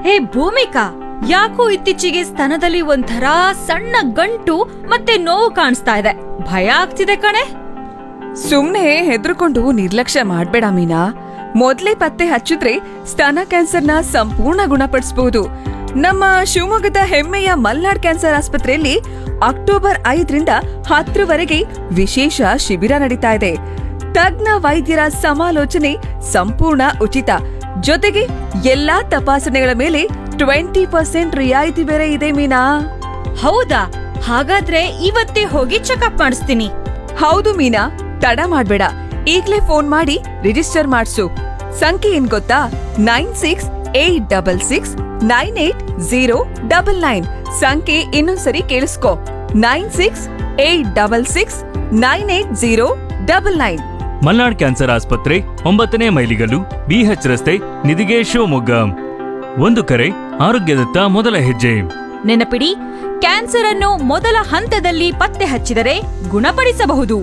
ಹೇ ಭೂಮಿಕಾ ಯಾಕೋ ಇತ್ತೀಚೆಗೆ ಸ್ತನದಲ್ಲಿ ಒಂಥರ ಸಣ್ಣ ಗಂಟು ಮತ್ತೆ ನೋವು ಕಾಣಿಸ್ತಾ ಇದೆ ಭಯ ಆಗ್ತಿದೆ ಕಣೆ ಸುಮ್ನೆ ಹೆದರ್ಕೊಂಡು ನಿರ್ಲಕ್ಷ್ಯ ಮಾಡ್ಬೇಡ ಮೀನಾ ಮೊದ್ಲೇ ಪತ್ತೆ ಹಚ್ಚಿದ್ರೆ ಸ್ತನ ಕ್ಯಾನ್ಸರ್ನ ಸಂಪೂರ್ಣ ಗುಣಪಡಿಸಬಹುದು ನಮ್ಮ ಶಿವಮೊಗ್ಗದ ಹೆಮ್ಮೆಯ ಮಲ್ನಾಡ್ ಕ್ಯಾನ್ಸರ್ ಆಸ್ಪತ್ರೆಯಲ್ಲಿ ಅಕ್ಟೋಬರ್ ಐದರಿಂದ ಹತ್ತರವರೆಗೆ ವಿಶೇಷ ಶಿಬಿರ ನಡೀತಾ ಇದೆ ತಜ್ಞ ವೈದ್ಯರ ಸಮಾಲೋಚನೆ ಸಂಪೂರ್ಣ ಉಚಿತ ಜೊತೆಗೆ ಎಲ್ಲಾ ತಪಾಸಣೆಗಳ ಮೇಲೆ ಟ್ವೆಂಟಿ ಪರ್ಸೆಂಟ್ ರಿಯಾಯಿತಿ ಬೇರೆ ಇದೆ ಮೀನಾ ಹೌದಾ ಹಾಗಾದ್ರೆ ಇವತ್ತೇ ಹೋಗಿ ಚೆಕಪ್ ಮಾಡಿಸ್ತೀನಿ ಹೌದು ಮೀನಾ ತಡ ಮಾಡ್ಬೇಡ ಈಗ್ಲೇ ಫೋನ್ ಮಾಡಿ ರಿಜಿಸ್ಟರ್ ಮಾಡ್ಸು ಸಂಖ್ಯೆ ಏನ್ ಗೊತ್ತಾ nine six eight double six nine eight zero double nine ಸಂಖ್ಯೆ ಇನ್ನೊಂದ್ಸರಿ ಕೇಳಿಸ್ಕೊ nine six eight double six nine eight zero double nine Malnad cancer ಆಸ್ಪತ್ರೆ ಒಂಬತ್ತನೇ ಮೈಲಿಗಲ್ಲು ಬಿಎಚ್ ರಸ್ತೆ ನಿಧಿಗೆ ಶಿವಮೊಗ್ಗ ಒಂದು ಕರೆ ಆರೋಗ್ಯದತ್ತ ಮೊದಲ ಹೆಜ್ಜೆ ನೆನಪಿಡಿ ಕ್ಯಾನ್ಸರ್ ಅನ್ನು ಮೊದಲ ಹಂತದಲ್ಲಿ ಪತ್ತೆ ಹಚ್ಚಿದರೆ ಗುಣಪಡಿಸಬಹುದು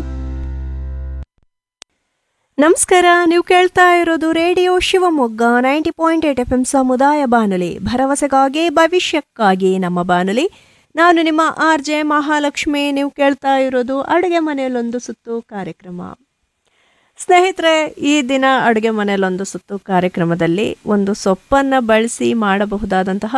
ನಮಸ್ಕಾರ ನೀವು ಕೇಳ್ತಾ ಇರೋದು radio Shivamogga ninety point eight F M ಸಮುದಾಯ ಬಾನುಲಿ ಭರವಸೆಗಾಗಿ ಭವಿಷ್ಯಕ್ಕಾಗಿ ನಮ್ಮ ಬಾನುಲಿ ನಾನು ನಿಮ್ಮ ಆರ್ ಜೆ ಮಹಾಲಕ್ಷ್ಮಿ ನೀವು ಕೇಳ್ತಾ ಇರೋದು ಅಡುಗೆ ಮನೆಯಲ್ಲೊಂದು ಸುತ್ತು ಕಾರ್ಯಕ್ರಮ ಸ್ನೇಹಿತರೆ ಈ ದಿನ ಅಡುಗೆ ಮನೆಯಲ್ಲೊಂದು ಸುತ್ತು ಕಾರ್ಯಕ್ರಮದಲ್ಲಿ ಒಂದು ಸೊಪ್ಪನ್ನು ಬಳಸಿ ಮಾಡಬಹುದಾದಂತಹ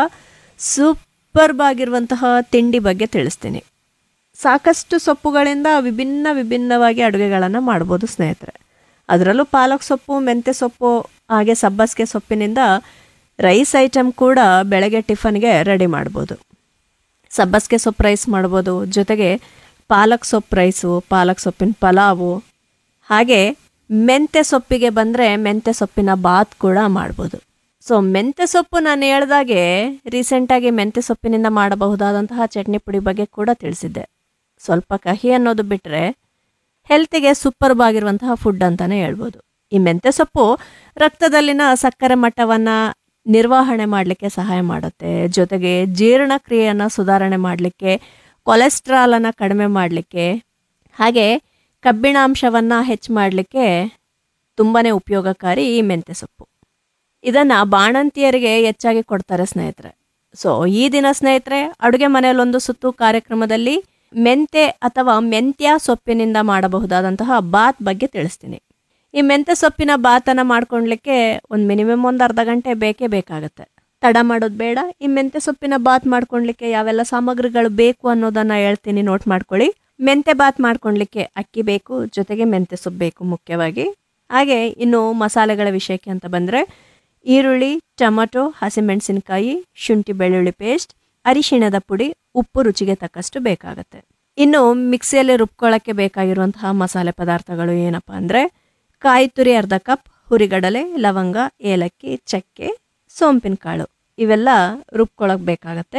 ಸೂಪರ್ಬ್ ಆಗಿರುವಂತಹ ತಿಂಡಿ ಬಗ್ಗೆ ತಿಳಿಸ್ತೀನಿ ಸಾಕಷ್ಟು ಸೊಪ್ಪುಗಳಿಂದ ವಿಭಿನ್ನ ವಿಭಿನ್ನವಾಗಿ ಅಡುಗೆಗಳನ್ನು ಮಾಡ್ಬೋದು ಸ್ನೇಹಿತರೆ ಅದರಲ್ಲೂ ಪಾಲಕ್ ಸೊಪ್ಪು ಮೆಂತ್ಯ ಸೊಪ್ಪು ಹಾಗೆ ಸಬ್ಬಸಿಗೆ ಸೊಪ್ಪಿನಿಂದ ರೈಸ್ ಐಟಮ್ ಕೂಡ ಬೆಳಗ್ಗೆ ಟಿಫನ್ಗೆ ರೆಡಿ ಮಾಡ್ಬೋದು ಸಬ್ಬಸಿಗೆ ಸೊಪ್ಪು ರೈಸ್ ಮಾಡ್ಬೋದು ಜೊತೆಗೆ ಪಾಲಕ್ ಸೊಪ್ಪು ರೈಸು ಪಾಲಕ್ ಸೊಪ್ಪಿನ ಪಲಾವು ಹಾಗೆ ಮೆಂತ್ಯ ಸೊಪ್ಪಿಗೆ ಬಂದರೆ ಮೆಂತ್ಯ ಸೊಪ್ಪಿನ ಬಾತ್ ಕೂಡ ಮಾಡ್ಬೋದು ಸೊ ಮೆಂತ್ಯ ಸೊಪ್ಪು ನಾನು ಹೇಳ್ದಾಗೆ ರೀಸೆಂಟಾಗಿ ಮೆಂತ್ಯ ಸೊಪ್ಪಿನಿಂದ ಮಾಡಬಹುದಾದಂತಹ ಚಟ್ನಿ ಪುಡಿ ಬಗ್ಗೆ ಕೂಡ ತಿಳಿಸಿದ್ದೆ ಸ್ವಲ್ಪ ಕಹಿ ಅನ್ನೋದು ಬಿಟ್ಟರೆ ಹೆಲ್ತಿಗೆ ಸೂಪರ್ಬ್ ಆಗಿರುವಂತಹ ಫುಡ್ ಅಂತಲೇ ಹೇಳ್ಬೋದು ಈ ಮೆಂತ್ಯ ಸೊಪ್ಪು ರಕ್ತದಲ್ಲಿನ ಸಕ್ಕರೆ ಮಟ್ಟವನ್ನು ನಿರ್ವಹಣೆ ಮಾಡಲಿಕ್ಕೆ ಸಹಾಯ ಮಾಡುತ್ತೆ ಜೊತೆಗೆ ಜೀರ್ಣಕ್ರಿಯೆಯನ್ನು ಸುಧಾರಣೆ ಮಾಡಲಿಕ್ಕೆ ಕೊಲೆಸ್ಟ್ರಾಲನ್ನು ಕಡಿಮೆ ಮಾಡಲಿಕ್ಕೆ ಹಾಗೆ ಕಬ್ಬಿಣಾಂಶವನ್ನು ಹೆಚ್ಚು ಮಾಡಲಿಕ್ಕೆ ತುಂಬಾ ಉಪಯೋಗಕಾರಿ ಈ ಮೆಂತ್ಯ ಸೊಪ್ಪು ಇದನ್ನು ಬಾಣಂತಿಯರಿಗೆ ಹೆಚ್ಚಾಗಿ ಕೊಡ್ತಾರೆ ಸ್ನೇಹಿತರೆ ಸೊ ಈ ದಿನ ಸ್ನೇಹಿತರೆ ಅಡುಗೆ ಮನೆಯಲ್ಲೊಂದು ಸುತ್ತು ಕಾರ್ಯಕ್ರಮದಲ್ಲಿ ಮೆಂತೆ ಅಥವಾ ಮೆಂತ್ಯ ಸೊಪ್ಪಿನಿಂದ ಮಾಡಬಹುದಾದಂತಹ ಬಾತ್ ಬಗ್ಗೆ ತಿಳಿಸ್ತೀನಿ ಈ ಮೆಂತ್ಯ ಸೊಪ್ಪಿನ ಬಾತನ್ನು ಮಾಡ್ಕೊಳ್ಲಿಕ್ಕೆ ಒಂದು ಮಿನಿಮಮ್ ಒಂದು ಅರ್ಧ ಗಂಟೆ ಬೇಕೇ ಬೇಕಾಗುತ್ತೆ ತಡ ಮಾಡೋದು ಬೇಡ ಈ ಮೆಂತ್ಯ ಸೊಪ್ಪಿನ ಬಾತ್ ಮಾಡ್ಕೊಳ್ಲಿಕ್ಕೆ ಯಾವೆಲ್ಲ ಸಾಮಗ್ರಿಗಳು ಬೇಕು ಅನ್ನೋದನ್ನು ಹೇಳ್ತೀನಿ ನೋಟ್ ಮಾಡ್ಕೊಳ್ಳಿ ಮೆಂತ್ಯ ಬಾತ್ ಮಾಡ್ಕೊಳ್ಲಿಕ್ಕೆ ಅಕ್ಕಿ ಬೇಕು ಜೊತೆಗೆ ಮೆಂತ್ಯ ಸೊಪ್ಪು ಬೇಕು ಮುಖ್ಯವಾಗಿ ಹಾಗೆ ಇನ್ನು ಮಸಾಲೆಗಳ ವಿಷಯಕ್ಕೆ ಅಂತ ಬಂದರೆ ಈರುಳ್ಳಿ ಟೊಮಟೊ ಹಸಿಮೆಣಸಿನಕಾಯಿ ಶುಂಠಿ ಬೆಳ್ಳುಳ್ಳಿ ಪೇಸ್ಟ್ ಅರಿಶಿಣದ ಪುಡಿ ಉಪ್ಪು ರುಚಿಗೆ ತಕ್ಕಷ್ಟು ಬೇಕಾಗುತ್ತೆ ಇನ್ನು ಮಿಕ್ಸಿಯಲ್ಲಿ ರುಬ್ಕೊಳ್ಳೋಕ್ಕೆ ಬೇಕಾಗಿರುವಂತಹ ಮಸಾಲೆ ಪದಾರ್ಥಗಳು ಏನಪ್ಪ ಅಂದರೆ ಕಾಯಿ ತುರಿ ಅರ್ಧ ಕಪ್ ಹುರಿಗಡಲೆ ಲವಂಗ ಏಲಕ್ಕಿ ಚಕ್ಕೆ ಸೋಂಪಿನ ಕಾಳು ಇವೆಲ್ಲ ರುಬ್ಕೊಳ್ಳೋಕೆ ಬೇಕಾಗತ್ತೆ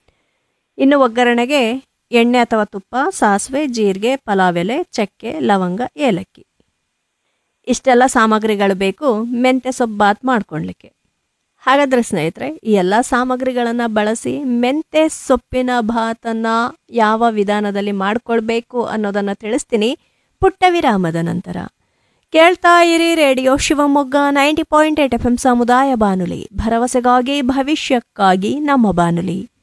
ಇನ್ನು ಒಗ್ಗರಣೆಗೆ ಎಣ್ಣೆ ಅಥವಾ ತುಪ್ಪ ಸಾಸಿವೆ ಜೀರಿಗೆ ಪಲಾವ್ ಎಲೆ ಚಕ್ಕೆ ಲವಂಗ ಏಲಕ್ಕಿ ಇಷ್ಟೆಲ್ಲ ಸಾಮಗ್ರಿಗಳು ಬೇಕು ಮೆಂತ್ಯ ಸೊಪ್ಪು ಬಾತ್ ಮಾಡ್ಕೊಳ್ಲಿಕ್ಕೆ ಹಾಗಾದರೆ ಸ್ನೇಹಿತರೆ ಈ ಎಲ್ಲ ಸಾಮಗ್ರಿಗಳನ್ನು ಬಳಸಿ ಮೆಂತ್ಯ ಸೊಪ್ಪಿನ ಭಾತನ್ನು ಯಾವ ವಿಧಾನದಲ್ಲಿ ಮಾಡ್ಕೊಳ್ಬೇಕು ಅನ್ನೋದನ್ನು ತಿಳಿಸ್ತೀನಿ ಪುಟ್ಟ ವಿರಾಮದ ನಂತರ ಕೇಳ್ತಾ ಇರಿ radio Shivamogga ninety point eight F M ಸಮುದಾಯ ಬಾನುಲಿ ಭರವಸೆಗಾಗಿ ಭವಿಷ್ಯಕ್ಕಾಗಿ ನಮ್ಮ ಬಾನುಲಿ